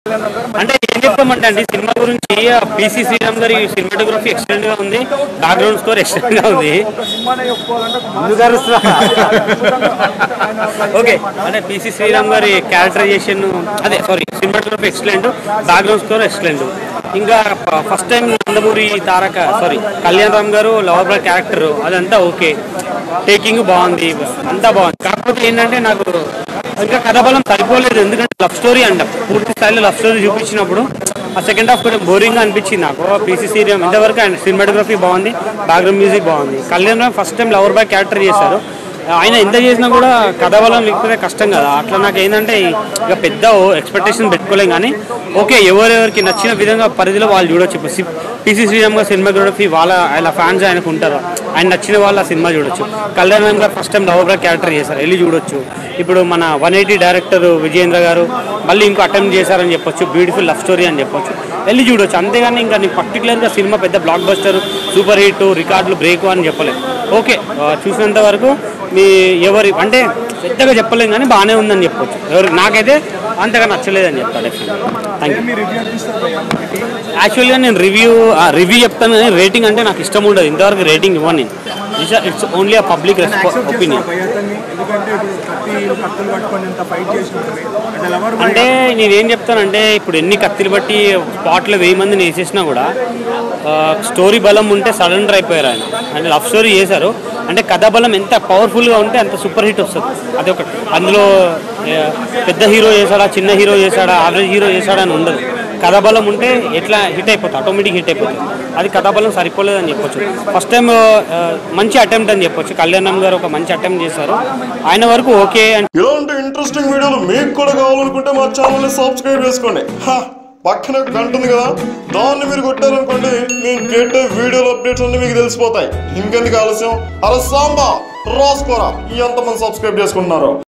అంటే ఏం చెప్తామంటే అండి సినిమా గురించి పీసీ శ్రీరామ్ గారి సినిమాటోగ్రఫీ ఎక్సలెంట్ గా ఉంది బ్యాక్గ్రౌండ్ స్కోర్ ఎక్సలెంట్ గా ఉంది ఓకే అంటే పీసీ శ్రీరామ్ గారి క్యారెక్టరైజేషన్ అదే sorry cinematography excellent background score excellent ఇంకా first time Nandamuri Taraka sorry Kalyan Ram గారు లవర్ బాయ్ క్యారెక్టర్ అదంతా ఓకే టేకింగ్ బాగుంది అంతా బాగుంది కాకపోతే ఏంటంటే నాకు ఇంకా కథబలం సరిపోలేదు ఎందుకంటే లవ్ స్టోరీ అంట పూర్తి స్థాయిలో లవ్ స్టోరీ చూపించినప్పుడు ఆ సెకండ్ హాఫ్ కొంచెం బోరింగ్ అనిపించింది నాకు పీసీ సీరియం ఇంతవరకు ఆయన సినిమాటోగ్రఫీ బాగుంది బ్యాక్గ్రౌండ్ మ్యూజిక్ బాగుంది Kalyan Ram first time lover boy character చేశారు ఆయన ఎంత చేసినా కూడా కథ బలం లేకపోతే కష్టం కదా అట్లా నాకు ఏంటంటే ఇక పెద్ద ఎక్స్పెక్టేషన్ పెట్టుకోలేం కానీ ఓకే ఎవరెవరికి నచ్చిన విధంగా పరిధిలో వాళ్ళు చూడొచ్చు ఇప్పుడు సి- పిసి శ్రీరామ్ గారు సినిమాగ్రఫీ వాళ్ళ ఆయన ఫ్యాన్స్ ఆయనకు ఉంటారు ఆయన నచ్చిన వాళ్ళ సినిమా చూడొచ్చు కళ్యాణ్ రామ్ గారు ఫస్ట్ టైం లవ్ క్యారెక్టర్ చేశారు వెళ్ళి చూడొచ్చు ఇప్పుడు మన వన్ ఎయిటీ డైరెక్టర్ విజయేంద్ర గారు మళ్ళీ ఇంకో అటెంప్ట్ చేశారని చెప్పొచ్చు బ్యూటిఫుల్ లవ్ స్టోరీ అని చెప్పొచ్చు వెళ్ళి చూడొచ్చు అంతేగాని ఇంకా నీకు పర్టికులర్గా సినిమా పెద్ద బ్లాక్ బస్టర్ సూపర్ హిట్ రికార్డులు బ్రేక్ అని చెప్పలేదు ఓకే ఆ, చూసినంత వరకు మీ ఎవరి అంటే పెద్దగా చెప్పలేం కానీ బాగానే ఉందని చెప్పొచ్చు ఎవరు నాకైతే అంతగా నచ్చలేదని చెప్తాను థ్యాంక్ యూ యాక్చువల్గా నేను రివ్యూ రివ్యూ చెప్తాను కానీ రేటింగ్ అంటే నాకు ఇష్టం ఉండదు ఇంతవరకు రేటింగ్ ఇవ్వను నేను ఇట్స్ ఓన్లీ ఆ పబ్లిక్ ఒపీనియన్ భయాతన్ని ఎందుకంటే ఇప్పుడు కత్తిలు కత్తులు పట్టుకొని ఇంత ఫైట్ చేసి ఉంటుంది అంటే లవర్ బాయ్ అంటే నేనేం చెప్తానంటే ఇప్పుడు ఎన్ని కత్తిలు బట్టి స్పాట్లో వెయ్యి మందిని వేసేసినా కూడా స్టోరీ బలం ఉంటే సడెండర్ అయిపోయారు ఆయన అంటే లవ్ స్టోరీ చేశారు అంటే కథ బలం ఎంత పవర్ఫుల్గా ఉంటే అంత సూపర్ హిట్ వస్తుంది అది ఒకటి అందులో ఆ, పెద్ద హీరో చేశాడా చిన్న హీరో చేశాడా ఆవరేజ్ హీరో చేశాడా అని ఉండదు కథ బలం ఉంటే ఎట్లా హిట్ అయిపోతుంది ఆటోమేటిక్ హిట్ అయిపోతుంది అది కథ బలం సరిపోలేదని చెప్పొచ్చు ఫస్ట్ టైం మంచి అటెంప్ట్ అని చెప్పొచ్చు కళ్యాణం గారు ఒక మంచి అటెంప్ట్ చేశారు ఆయన వరకు ఓకే అని ఇలాంటి ఇంట్రెస్టింగ్ వీడియోలు మీకు కూడా కావాలనుకుంటే మా ఛానల్ ని సబ్స్క్రైబ్ చేసుకోండి హా, పక్కన ఒక గంట ఉంది కదా దాన్ని మీరు కొట్టారనుకోండి నేను పెట్టే వీడియోల అప్డేట్స్ అన్ని మీకు తెలిసిపోతాయి ఇంకెందుకు ఆలస్యం అరే సాంబా రాసుకోరా ఎంతమంది సబ్స్క్రైబ్ చేసుకుంటున్నారు